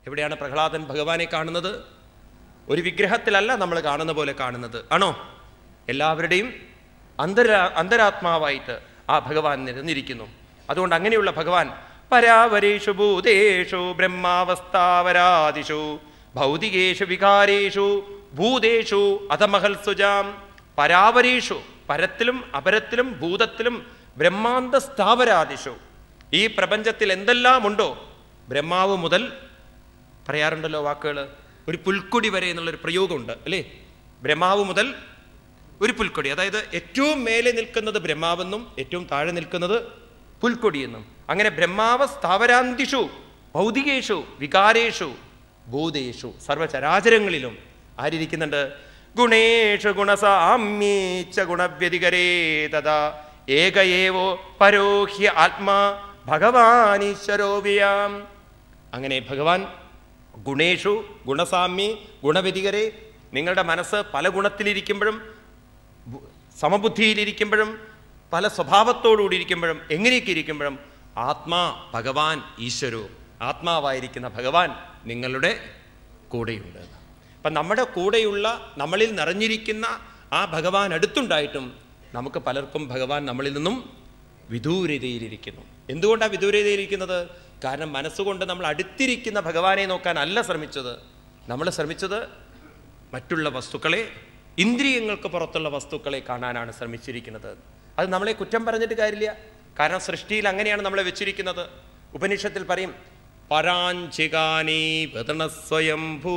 എവിടെയാണ് പ്രഹ്ലാദൻ ഭഗവാനെ കാണുന്നത് ഒരു വിഗ്രഹത്തിലല്ല നമ്മൾ കാണുന്ന പോലെ കാണുന്നത് ആണോ എല്ലാവരുടെയും അന്തരാ അന്തരാത്മാവായിട്ട് ആ ഭഗവാൻ നിരന്നിരിക്കുന്നു അതുകൊണ്ട് അങ്ങനെയുള്ള ഭഗവാൻ പരാവരേഷു ഭൂതേഷു ബ്രഹ്മാവസ്ഥാവരാദിഷു ഭൗതികേഷു വികാരേഷു ഭൂതേഷു അധമഹൽ സുജാം പരാവരേഷു പരത്തിലും അപരത്തിലും ഭൂതത്തിലും ബ്രഹ്മാന്ത സ്ഥാവരാദിഷു ഈ പ്രപഞ്ചത്തിൽ എന്തെല്ലാം ഉണ്ടോ ബ്രഹ്മാവ് മുതൽ പറയാറുണ്ടല്ലോ വാക്കുകൾ ഒരു പുൽക്കൊടി വരെ എന്നുള്ളൊരു പ്രയോഗമുണ്ട് അല്ലേ ബ്രഹ്മാവ് മുതൽ ഒരു പുൽക്കൊടി അതായത് ഏറ്റവും മേലെ നിൽക്കുന്നത് ബ്രഹ്മാവെന്നും ഏറ്റവും താഴെ നിൽക്കുന്നത് പുൽക്കൊടിയെന്നും അങ്ങനെ ബ്രഹ്മാവ സ്ഥാവരാന്തിഷു ഭൗതികേഷു വികാരേഷു ഭൂതേഷു സർവചരാചരങ്ങളിലും ആരിയ്ക്കുന്നുണ്ട് ഗുണേഷു ഗുണസാമ്യേച്ച ഗുണവ്യതികരേ തഥാ ഏക ഏവോ പരോഹ്യ ആത്മാ ഭഗവാനീശ്വരോവിയാം അങ്ങനെ ഭഗവാൻ ഗുണേഷു ഗുണസാമ്യേ ഗുണവ്യതികരെ നിങ്ങളുടെ മനസ്സ് പല ഗുണത്തിലിരിക്കുമ്പോഴും ബു- സമബുദ്ധിയിലിരിക്കുമ്പോഴും പല സ്വഭാവത്തോടുകൂടി ഇരിക്കുമ്പോഴും എങ്ങനെയൊക്കെ ഇരിക്കുമ്പോഴും ആത്മാ ഭഗവാൻ ഈശ്വരോ ആത്മാവായിരിക്കുന്ന ഭഗവാൻ നിങ്ങളുടെ കൂടെയുണ്ട് അപ്പം നമ്മുടെ കൂടെയുള്ള നമ്മളിൽ നിറഞ്ഞിരിക്കുന്ന ആ ഭഗവാൻ അടുത്തുണ്ടായിട്ടും നമുക്ക് പലർക്കും ഭഗവാൻ നമ്മളിൽ നിന്നും വിദൂരതയിലിരിക്കുന്നു എന്തുകൊണ്ടാണ് വിദൂരതയിലിരിക്കുന്നത് കാരണം മനസ്സുകൊണ്ട് നമ്മൾ അടുത്തിരിക്കുന്ന ഭഗവാനെ നോക്കാൻ അല്ല ശ്രമിച്ചത് നമ്മൾ ശ്രമിച്ചത് മറ്റുള്ള വസ്തുക്കളെ ഇന്ദ്രിയങ്ങൾക്ക് പുറത്തുള്ള വസ്തുക്കളെ കാണാനാണ് ശ്രമിച്ചിരിക്കുന്നത് അത് നമ്മളെ കുറ്റം പറഞ്ഞിട്ട് കാര്യമില്ല കാരണം സൃഷ്ടിയിൽ അങ്ങനെയാണ് നമ്മളെ വെച്ചിരിക്കുന്നത് ഉപനിഷത്തിൽ പറയും പരാഞ്ചികാനി സ്വയംഭൂ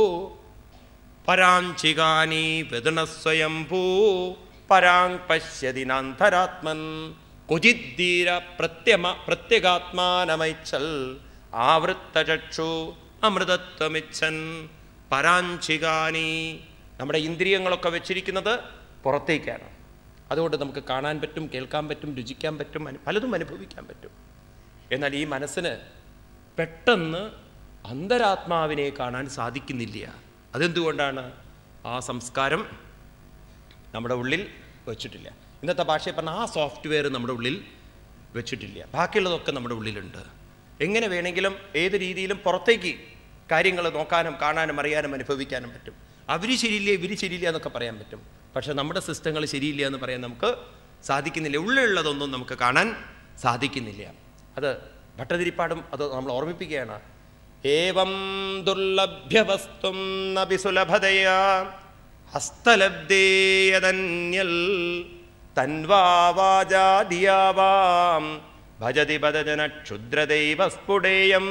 പരാഞ്ചികാനി സ്വയംഭൂ പരാങ് പശ്യതി നാന്തരാത്മൻ കുചിദ്ധീര പ്രത്യമ പ്രത്യഗാത്മാനമൈച്ചൽ ആവൃത്തചക്ഷു അമൃതത്വമിച്ഛൻ പരാഞ്ചികാനി നമ്മുടെ ഇന്ദ്രിയങ്ങളൊക്കെ വെച്ചിരിക്കുന്നത് പുറത്തേക്കാണ് അതുകൊണ്ട് നമുക്ക് കാണാൻ പറ്റും കേൾക്കാൻ പറ്റും രുചിക്കാൻ പറ്റും അനു- പലതും അനുഭവിക്കാൻ പറ്റും എന്നാൽ ഈ മനസ്സിന് പെട്ടെന്ന് അന്തരാത്മാവിനെ കാണാൻ സാധിക്കുന്നില്ല അതെന്തുകൊണ്ടാണ് ആ സംസ്കാരം നമ്മുടെ ഉള്ളിൽ വെച്ചിട്ടില്ല ഇന്നത്തെ ഭാഷയിൽ പറഞ്ഞാൽ ആ സോഫ്റ്റ്വെയർ നമ്മുടെ ഉള്ളിൽ വെച്ചിട്ടില്ല ബാക്കിയുള്ളതൊക്കെ നമ്മുടെ ഉള്ളിലുണ്ട് എങ്ങനെ വേണമെങ്കിലും ഏത് രീതിയിലും പുറത്തേക്ക് കാര്യങ്ങൾ നോക്കാനും കാണാനും അറിയാനും അനുഭവിക്കാനും പറ്റും അവർ ശരിയില്ല ഇവർ ശരിയില്ല എന്നൊക്കെ പറയാൻ പറ്റും പക്ഷെ നമ്മുടെ സിസ്റ്റങ്ങൾ ശരിയില്ല എന്ന് പറയാൻ നമുക്ക് സാധിക്കുന്നില്ല ഉള്ളിലുള്ളതൊന്നും നമുക്ക് കാണാൻ സാധിക്കുന്നില്ല അത് ഭട്ടതിരിപ്പാടും അത് നമ്മൾ ഓർമ്മിപ്പിക്കുകയാണ് ഏവം ദുർലഭ്യവസ്തും നബി സുലഭതയാ ഹസ്തലബ്ധേയതന്യൽ തൻവാവാചാദിയാവാം ഭജതി ഭജന ക്ഷുദ്രദൈവ സ്ഫുടേയം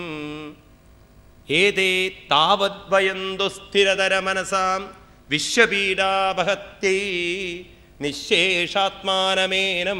ഏതേ താവദ്വയന്തു സ്ഥിരതര മനസാം വിശ്വപീഡാപഹത്യൈ നിശേഷാത്മാനമേനം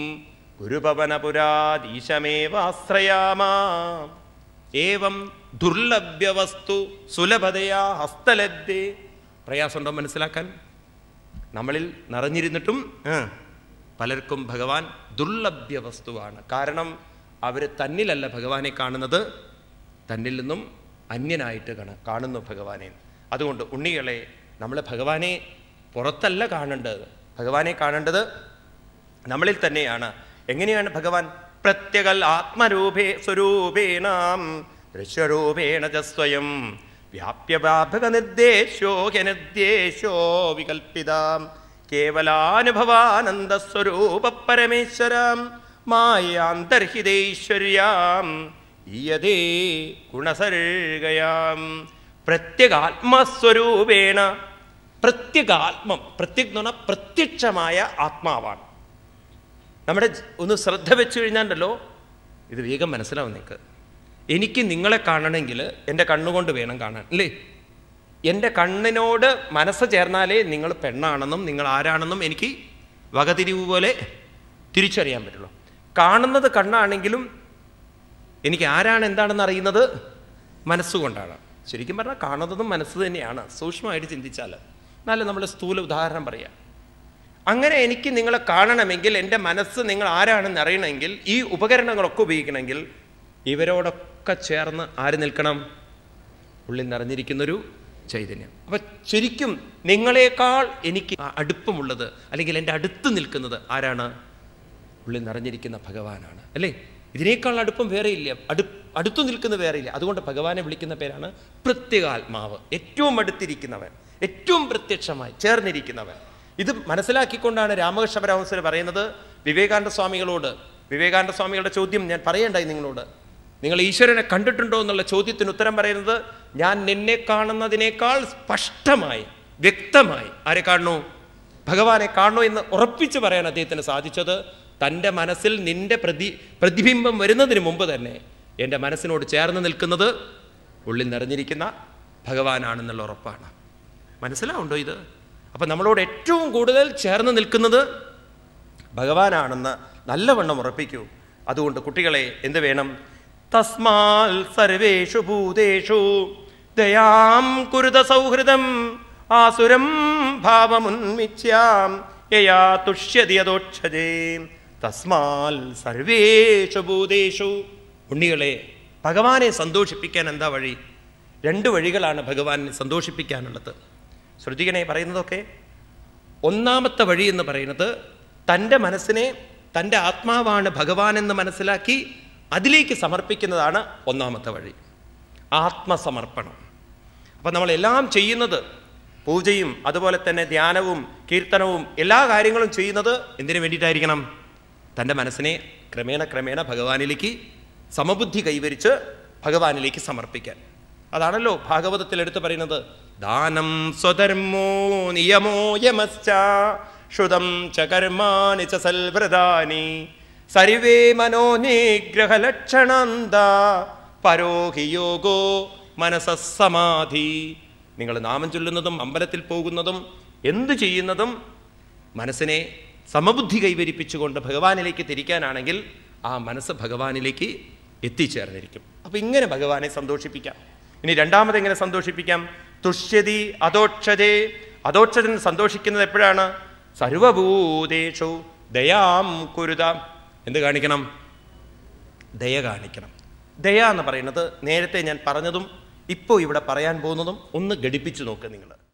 ഗുരുപവനപുരാദീശമേവാശ്രയാമാ ഏവം ദുർലഭ്യവസ്തു സുലഭതയാ ഹസ്തലബ്ധേ പ്രയാസമുണ്ടോ മനസ്സിലാക്കാൻ നമ്മളിൽ നിറഞ്ഞിരുന്നിട്ടും ആ, പലർക്കും ഭഗവാൻ ദുർലഭ്യ വസ്തുവാണ് കാരണം അവർ തന്നിലല്ല ഭഗവാനെ കാണുന്നത് തന്നിൽ നിന്നും അന്യനായിട്ട് കാണ കാണുന്നു ഭഗവാനെ അതുകൊണ്ട് ഉണ്ണികളെ നമ്മൾ ഭഗവാനെ പുറത്തല്ല കാണേണ്ടത് ഭഗവാനെ കാണേണ്ടത് നമ്മളിൽ തന്നെയാണ് എങ്ങനെയാണ് ഭഗവാൻ പ്രത്യകൽ ആത്മരൂപേ സ്വരൂപേണാം ദൃശ്യരൂപേണ ച സ്വയം വ്യാപ്യവാഭക നിർദ്ദേശോ ഹ്യനിർദ്ദേശോ വികൽപ്പിതാം കേവലാനുഭവാനന്ദ സ്വരൂപ പരമേശ്വരാം മായാന്തർഹിതൈശ്വര്യാം ഈയതേ ഗുണസർഗയാം പ്രത്യഗാത്മസ്വരൂപേണ പ്രത്യഗാത്മം പ്രത്യക് എന്ന് പറഞ്ഞാൽ പ്രത്യക്ഷമായ ആത്മാവാണ് നമ്മുടെ ജ- ഒന്ന് ശ്രദ്ധ വെച്ച് കഴിഞ്ഞാണ്ടല്ലോ ഇത് വേഗം മനസ്സിലാവും നിങ്ങൾക്ക് എനിക്ക് നിങ്ങളെ കാണണമെങ്കിൽ എൻ്റെ കണ്ണുകൊണ്ട് വേണം കാണാൻ അല്ലേ എൻ്റെ കണ്ണിനോട് മനസ്സ് ചേർന്നാലേ നിങ്ങൾ പെണ്ണാണെന്നും നിങ്ങൾ ആരാണെന്നും എനിക്ക് വകതിരിവ് പോലെ തിരിച്ചറിയാൻ പറ്റുള്ളൂ കാണുന്നത് കണ്ണാണെങ്കിലും എനിക്ക് ആരാണ് എന്താണെന്ന് അറിയുന്നത് മനസ്സുകൊണ്ടാണ് ശരിക്കും പറഞ്ഞാൽ കാണുന്നതും മനസ്സ് തന്നെയാണ് സൂക്ഷ്മമായിട്ട് ചിന്തിച്ചാൽ എന്നാലും നമ്മൾ സ്ഥൂല ഉദാഹരണം പറയാം അങ്ങനെ എനിക്ക് നിങ്ങളെ കാണണമെങ്കിൽ എൻ്റെ മനസ്സ് നിങ്ങൾ ആരാണെന്ന് അറിയണമെങ്കിൽ ഈ ഉപകരണങ്ങളൊക്കെ ഉപയോഗിക്കണമെങ്കിൽ ഇവരോടൊക്കെ ചേർന്ന് ആര് നിൽക്കണം ഉള്ളിൽ നിറഞ്ഞിരിക്കുന്നൊരു ചൈതന്യം അപ്പം ശരിക്കും നിങ്ങളെക്കാൾ എനിക്ക് ആ അടുപ്പമുള്ളത് അല്ലെങ്കിൽ എൻ്റെ അടുത്ത് നിൽക്കുന്നത് ആരാണ് ഉള്ളിൽ നിറഞ്ഞിരിക്കുന്ന ഭഗവാനാണ് അല്ലേ ഇതിനേക്കാൾ അടുപ്പം വേറെയില്ല അടു അടുത്തു നിൽക്കുന്ന വേറെയില്ല അതുകൊണ്ട് ഭഗവാനെ വിളിക്കുന്ന പേരാണ് പ്രത്യേകാത്മാവ് ഏറ്റവും അടുത്തിരിക്കുന്നവൻ ഏറ്റവും പ്രത്യക്ഷമായി ചേർന്നിരിക്കുന്നവൻ ഇത് മനസ്സിലാക്കിക്കൊണ്ടാണ് രാമകൃഷ്ണ പരമഹംസർ പറയുന്നത് വിവേകാനന്ദ സ്വാമികളോട് വിവേകാനന്ദ സ്വാമികളുടെ ചോദ്യം ഞാൻ പറയണ്ടായി നിങ്ങളോട് നിങ്ങൾ ഈശ്വരനെ കണ്ടിട്ടുണ്ടോ എന്നുള്ള ചോദ്യത്തിന് ഉത്തരം പറയുന്നത് ഞാൻ നിന്നെ കാണുന്നതിനേക്കാൾ സ്പഷ്ടമായി വ്യക്തമായി ആരെ കാണുന്നു ഭഗവാനെ കാണുന്നു എന്ന് ഉറപ്പിച്ച് പറയാൻ അദ്ദേഹത്തിന് സാധിച്ചത് തൻ്റെ മനസ്സിൽ നിന്റെ പ്രതി പ്രതിബിംബം വരുന്നതിന് മുമ്പ് തന്നെ എൻ്റെ മനസ്സിനോട് ചേർന്ന് നിൽക്കുന്നത് ഉള്ളിൽ നിറഞ്ഞിരിക്കുന്ന ഭഗവാനാണെന്നുള്ള ഉറപ്പാണ് മനസ്സിലാവുണ്ടോ ഇത് അപ്പം നമ്മളോട് ഏറ്റവും കൂടുതൽ ചേർന്ന് നിൽക്കുന്നത് ഭഗവാനാണെന്ന് നല്ലവണ്ണം ഉറപ്പിക്കൂ അതുകൊണ്ട് കുട്ടികളെ എന്ത് വേണം തസ്മാൽ സർവേഷു ഭൂതേഷു ദയാം കുരുത സൗഹൃദം ആസുരം ഭാവമുന്മിച്യാം യയാ തുഷ്യതി അതോക്ഷതേ തസ്മാൽ സർവേഷു ഭൂതേഷു ഉണ്ണികളെ ഭഗവാനെ സന്തോഷിപ്പിക്കാൻ എന്താ വഴി രണ്ട് വഴികളാണ് ഭഗവാനെ സന്തോഷിപ്പിക്കാനുള്ളത് ശ്രുതികനെ പറയുന്നതൊക്കെ ഒന്നാമത്തെ വഴി എന്ന് പറയുന്നത് തൻ്റെ മനസ്സിനെ തൻ്റെ ആത്മാവാണ് ഭഗവാൻ എന്ന് മനസ്സിലാക്കി അതിലേക്ക് സമർപ്പിക്കുന്നതാണ് ഒന്നാമത്തെ വഴി ആത്മസമർപ്പണം അപ്പം നമ്മളെല്ലാം ചെയ്യുന്നത് പൂജയും അതുപോലെ തന്നെ ധ്യാനവും കീർത്തനവും എല്ലാ കാര്യങ്ങളും ചെയ്യുന്നത് എന്തിനു വേണ്ടിയിട്ടായിരിക്കണം തൻ്റെ മനസ്സിനെ ക്രമേണ ക്രമേണ ഭഗവാനിലേക്ക് സമബുദ്ധി കൈവരിച്ച് ഭഗവാനിലേക്ക് സമർപ്പിക്കാൻ അതാണല്ലോ ഭാഗവതത്തിൽ എടുത്തു പറയുന്നത് ദാനം സ്വധർമ്മോ നിയമോ യമശ്ച ശ്രുതം ച കർമാണി ച സൽവ്രതാനി സർവേ മനോനിഗ്രഹലക്ഷണാന്ത പരോഹി യോഗോ മനസ്സമാധി നിങ്ങൾ നാമം ചൊല്ലുന്നതും അമ്പലത്തിൽ പോകുന്നതും എന്തു ചെയ്യുന്നതും മനസ്സിനെ സമബുദ്ധി കൈവരിപ്പിച്ചുകൊണ്ട് ഭഗവാനിലേക്ക് തിരിക്കാനാണെങ്കിൽ ആ മനസ്സ് ഭഗവാനിലേക്ക് എത്തിച്ചേർന്നിരിക്കും അപ്പൊ ഇങ്ങനെ ഭഗവാനെ സന്തോഷിപ്പിക്കാം ഇനി രണ്ടാമത് എങ്ങനെ സന്തോഷിപ്പിക്കാം തുഷ്യതി അതോക്ഷതേ അതോക്ഷതൻ സന്തോഷിക്കുന്നത് എപ്പോഴാണ് സർവഭൂതേഷു ദയാം കുരുത എന്ത് കാണിക്കണം ദയ കാണിക്കണം ദയ എന്ന് പറയുന്നത് നേരത്തെ ഞാൻ പറഞ്ഞതും ഇപ്പോൾ ഇവിടെ പറയാൻ പോകുന്നതും ഒന്ന് ഘടിപ്പിച്ചു നോക്കുക നിങ്ങൾ